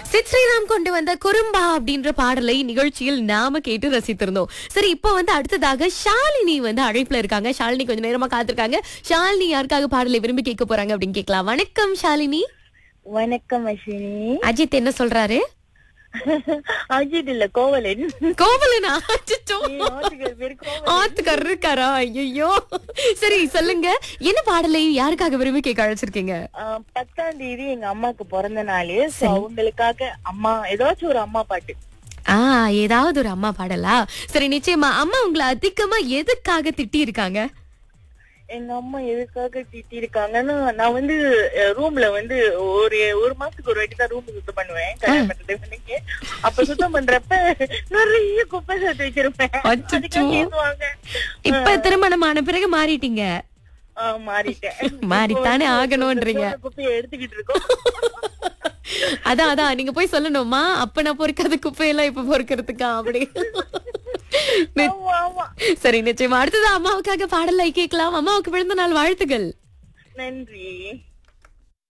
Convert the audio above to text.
சித் ஸ்ரீராம் கொண்டு வந்த குறும்பா அப்படின்ற பாடலை நிகழ்ச்சியில் நாம கேட்டு ரசித்திருந்தோம் சரி இப்போ வந்து அடுத்ததாக ஷாலினி வந்து அழைப்புல இருக்காங்க ஷாலினி கொஞ்சம் நேரமா காத்திருக்காங்க ஷாலினி யாருக்காக பாடலை விரும்பி கேட்க போறாங்க அப்படின்னு கேட்கலாம் வணக்கம் ஷாலினி வணக்கம் அஸ்வினி அஜித் என்ன சொல்றாரு அஜித் இல்ல கோவலன் கோவலனா அச்சச்சோ. நீ ஆத்துக்கார் பேரு கோவலன். ஆத்துக்காரர் இருக்காரா ஐயோ சரி சொல்லுங்க என்ன பாடலை யாருக்காக விரும்பி கேட்க அழைச்சிருக்கீங்க ஆ, பத்தாம் தேதி எங்க அம்மாக்கு பிறந்த நாள் So, அவங்களுக்காக அம்மா ஏதாச்சும் ஒரு அம்மா பாட்டு ஆ ஏதாவது ஒரு அம்மா பாடலா சரி நிச்சயமா அம்மா உங்களை அதிகமா எதுக்காக திட்டி இருக்காங்க எங்க அம்மா எதுக்காக திட்டி இருக்காங்கன்னா நான் வந்து ரூம்ல வந்து ஒரு ஒரு மாசத்துக்கு ஒரு வாட்டி தான் ரூம் சுத்தம் பண்ணுவேன் கல்யாணம் பண்றது எனக்கு அப்ப சுத்தம் பண்றப்ப நிறைய குப்பை சேர்த்து வச்சிருப்பேன் அச்சச்சோ. அதுக்காக ஏத்துவாங்க இப்ப திருமணமான பிறகு மாறிட்டீங்க ஆ, மாறிட்டேன் மாறித்தானே இப்போ வந்து ஆகணும்ன்றீங்க. கொஞ்சம் குப்பையை எடுத்துக்கிட்டு இருக்கோம் அதான் அதான் நீங்க போய் சொல்லணுமா அப்ப நான் பொறுக்காத குப்பையெல்லாம் இப்ப பொறுக்கிறதுக்கா அப்படி நி- ஆமா ஆமா சரி நிச்சயமா அடுத்தது அம்மாவுக்காக பாடலை கேட்கலாம் அம்மாவுக்கு பிறந்த நாள் வாழ்த்துக்கள் நன்றி